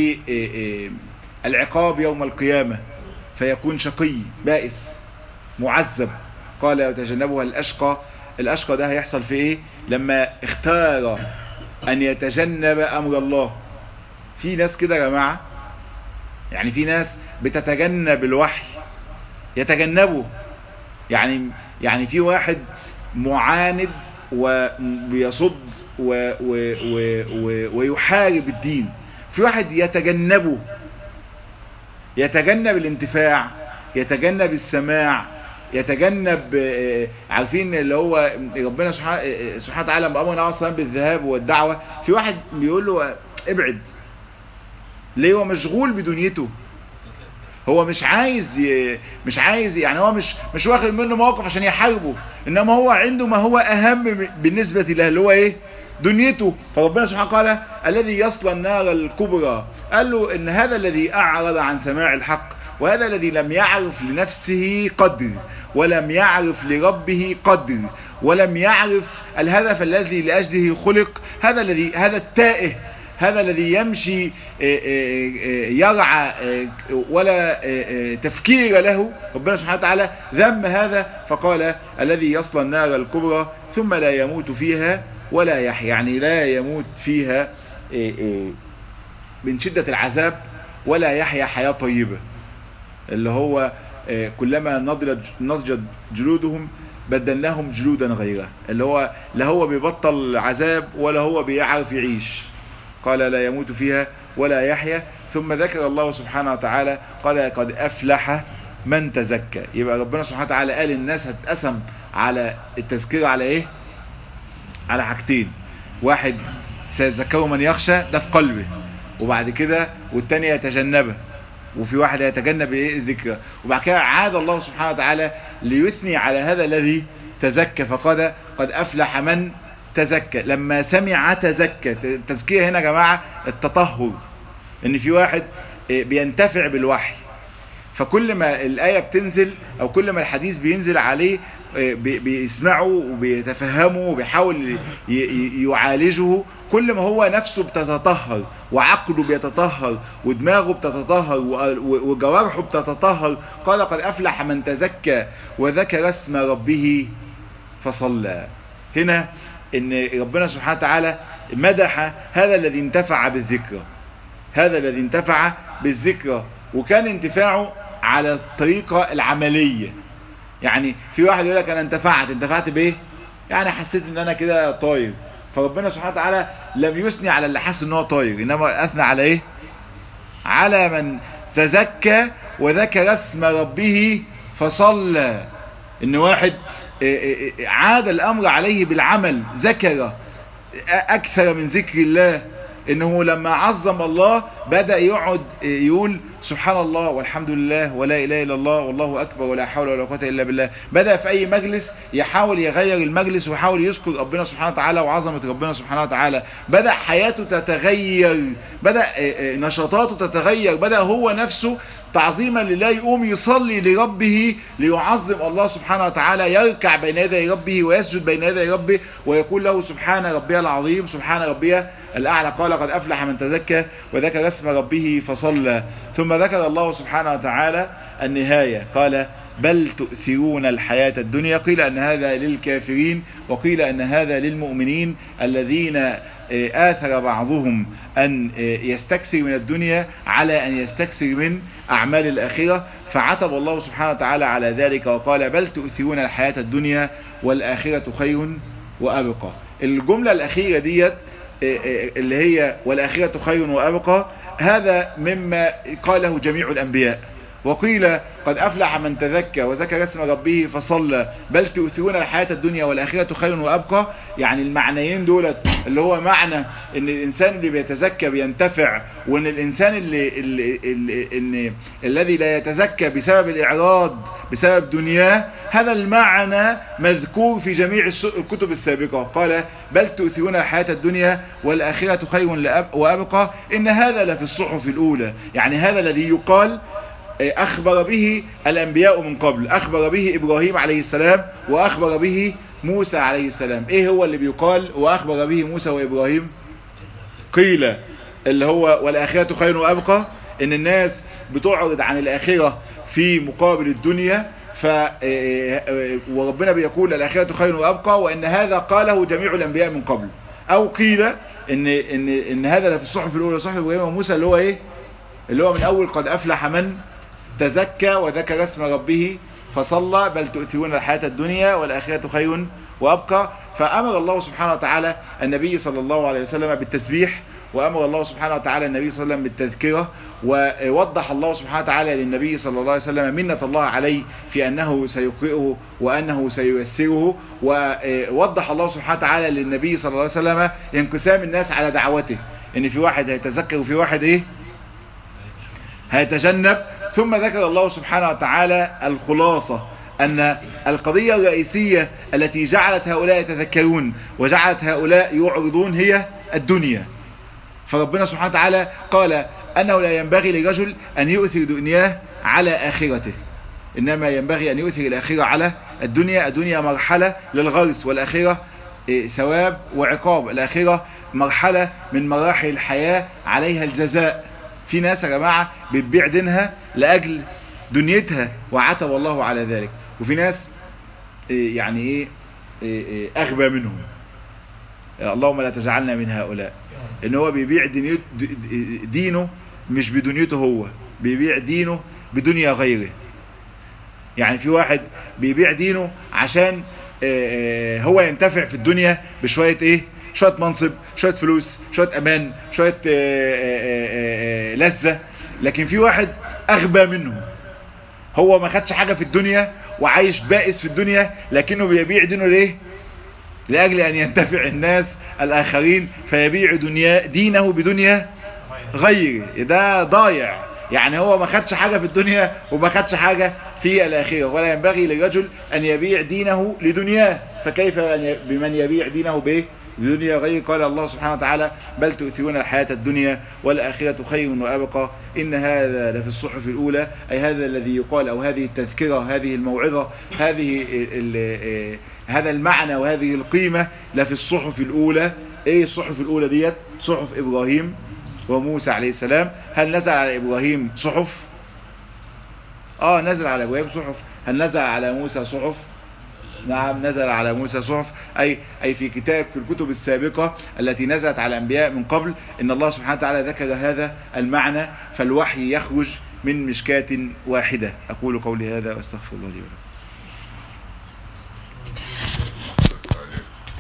بالعقاب يوم القيامة فيكون شقي بائس معذب قال وتجنبها الأشقى الأشقى ده هيحصل في ايه لما اختار ان يتجنب امر الله في ناس كده يا جماعة يعني في ناس بتتجنب الوحي يتجنبه يعني يعني في واحد معاند وبيصد و و و و ويحارب الدين في واحد يتجنبه يتجنب الانتفاع يتجنب السماع يتجنب عارفين اللي هو ربنا سبحانه وتعالى لما امرنا اصلا بالذهاب والدعوه في واحد بيقول له ابعد ليه هو مشغول بدنيته هو مش عايز ي... مش عايز يعني هو مش مش واخد منه موقف عشان يحاربه انما هو عنده ما هو اهم بالنسبه له اللي هو ايه دنيته فربنا سبحانه قال الذي يصل النار الكبرى قال له ان هذا الذي اعرض عن سماع الحق وهذا الذي لم يعرف لنفسه قدر ولم يعرف لربه قدر ولم يعرف الهدف الذي لأجله خلق هذا الذي هذا التائه هذا الذي يمشي يرعى ولا تفكير له ربنا سبحانه وتعالى ذم هذا فقال الذي يصل النار الكبرى ثم لا يموت فيها ولا يحيى يعني لا يموت فيها من شدة العذاب ولا يحيا حياة طيبة اللي هو كلما نضجت نضجت جلودهم بدلناهم جلودا غيرها اللي هو لا هو بيبطل عذاب ولا هو بيعرف يعيش قال لا يموت فيها ولا يحيا ثم ذكر الله سبحانه وتعالى قال قد أفلح من تزكى يبقى ربنا سبحانه وتعالى قال الناس هتقسم على التذكير على ايه على حاجتين واحد سيذكره من يخشى ده في قلبه وبعد كده والتاني يتجنبه وفي واحد يتجنب ايه الذكرى وبعد كده عاد الله سبحانه وتعالى ليثني على هذا الذي تزكى فقال قد افلح من تزكى لما سمع تزكى التزكية هنا يا جماعة التطهر ان في واحد بينتفع بالوحي فكل ما الآية بتنزل او كل ما الحديث بينزل عليه بيسمعه وبيتفهمه وبيحاول يعالجه كل ما هو نفسه بتتطهر وعقله بيتطهر ودماغه بتتطهر وجوارحه بتتطهر قال قد أفلح من تزكى وذكر اسم ربه فصلى هنا ان ربنا سبحانه وتعالى مدح هذا الذي انتفع بالذكرى هذا الذي انتفع بالذكرى وكان انتفاعه على الطريقة العملية يعني في واحد يقول لك انا انتفعت انتفعت بايه يعني حسيت ان انا كده طاير فربنا سبحانه وتعالى لم يثني على اللي حس ان هو طاير انما اثنى على ايه على من تزكى وذكر اسم ربه فصلى ان واحد عاد الامر عليه بالعمل ذكر اكثر من ذكر الله انه لما عظم الله بدأ يقعد يقول سبحان الله والحمد لله ولا اله الا الله والله اكبر ولا حول ولا قوه الا بالله بدأ في اي مجلس يحاول يغير المجلس ويحاول يذكر ربنا سبحانه وتعالى وعظمه ربنا سبحانه وتعالى بدأ حياته تتغير بدأ نشاطاته تتغير بدأ هو نفسه تعظيما لله يقوم يصلي لربه ليعظم الله سبحانه وتعالى يركع بين يدي ربه ويسجد بين يدي ربه ويقول له سبحان ربي العظيم سبحان ربي الأعلى قال قد أفلح من تزكى وذكر اسم ربه فصلى ثم ذكر الله سبحانه وتعالى النهاية قال بل تؤثرون الحياة الدنيا قيل أن هذا للكافرين وقيل أن هذا للمؤمنين الذين آثر بعضهم أن يستكثر من الدنيا على أن يستكثر من أعمال الآخرة فعتب الله سبحانه وتعالى على ذلك وقال بل تؤثرون الحياة الدنيا والآخرة خير وأبقى الجملة الأخيرة ديت اللي هي والآخرة خير وأبقى هذا مما قاله جميع الأنبياء وقيل قد أفلح من تذكى وذكر اسم ربه فصلى بل تؤثرون الحياة الدنيا والآخرة خير وأبقى يعني المعنيين دولت اللي هو معنى ان الإنسان اللي بيتزكى بينتفع وان الإنسان اللي, اللي, اللي, اللي الذي لا يتزكى بسبب الإعراض بسبب دنياه هذا المعنى مذكور في جميع الكتب السابقة قال بل تؤثرون الحياة الدنيا والآخرة خير وأبقى إن هذا لفي الصحف الأولى يعني هذا الذي يقال أخبر به الأنبياء من قبل أخبر به إبراهيم عليه السلام وأخبر به موسى عليه السلام إيه هو اللي بيقال وأخبر به موسى وإبراهيم قيل اللي هو والآخرة خير وأبقى إن الناس بتعرض عن الآخرة في مقابل الدنيا ف وربنا بيقول الآخرة خير وأبقى وإن هذا قاله جميع الأنبياء من قبل أو قيل إن, إن, إن هذا في الصحف الأولى صحف إبراهيم وموسى اللي هو إيه اللي هو من أول قد أفلح من تزكى وذكر اسم ربه فصلى بل تؤثرون الحياة الدنيا والآخرة خير وأبقى فأمر الله سبحانه وتعالى النبي صلى الله عليه وسلم بالتسبيح وأمر الله سبحانه وتعالى النبي صلى الله عليه وسلم بالتذكرة ووضح الله سبحانه وتعالى للنبي صلى الله عليه وسلم منة الله عليه في أنه سيقرئه وأنه سييسره ووضح الله سبحانه وتعالى للنبي صلى الله عليه وسلم انقسام الناس على دعوته ان في واحد هيتذكر وفي واحد ايه هيتجنب ثم ذكر الله سبحانه وتعالى الخلاصة أن القضية الرئيسية التي جعلت هؤلاء يتذكرون وجعلت هؤلاء يعرضون هي الدنيا فربنا سبحانه وتعالى قال أنه لا ينبغي لرجل أن يؤثر دنياه على آخرته إنما ينبغي أن يؤثر الآخرة على الدنيا الدنيا مرحلة للغرس والآخرة ثواب وعقاب الآخرة مرحلة من مراحل الحياة عليها الجزاء في ناس يا جماعة بتبيع دينها لأجل دنيتها وعتب الله على ذلك وفي ناس يعني ايه, إيه, إيه اغبى منهم اللهم لا تجعلنا من هؤلاء ان هو بيبيع دينيت- دينه مش بدنيته هو بيبيع دينه بدنيا غيره يعني في واحد بيبيع دينه عشان آه، آه، هو ينتفع في الدنيا بشوية ايه شوية منصب شوية فلوس شوية امان شوية آه، آه، آه، آه، لذة لكن في واحد اغبى منه هو ما خدش حاجة في الدنيا وعايش بائس في الدنيا لكنه بيبيع دينه ليه لأجل أن ينتفع الناس الآخرين فيبيع دنيا دينه بدنيا غيره ده ضايع يعني هو ما خدش حاجة في الدنيا وما خدش حاجة في الآخرة ولا ينبغي للرجل أن يبيع دينه لدنياه فكيف أن ي- بمن يبيع دينه به بدنيا غير قال الله سبحانه وتعالى بل تؤثرون الحياة الدنيا والآخرة خير وأبقى إن هذا لفي الصحف الأولى أي هذا الذي يقال أو هذه التذكرة هذه الموعظة هذه ال ال هذا المعنى وهذه القيمة لفي الصحف الأولى إيه الصحف الأولى ديت صحف إبراهيم وموسى عليه السلام هل نزل على إبراهيم صحف آه نزل على إبراهيم صحف هل نزل على موسى صحف نعم نزل على موسى صحف أي, أي في كتاب في الكتب السابقة التي نزلت على الأنبياء من قبل إن الله سبحانه وتعالى ذكر هذا المعنى فالوحي يخرج من مشكاة واحدة أقول قولي هذا واستغفر الله لي ولكم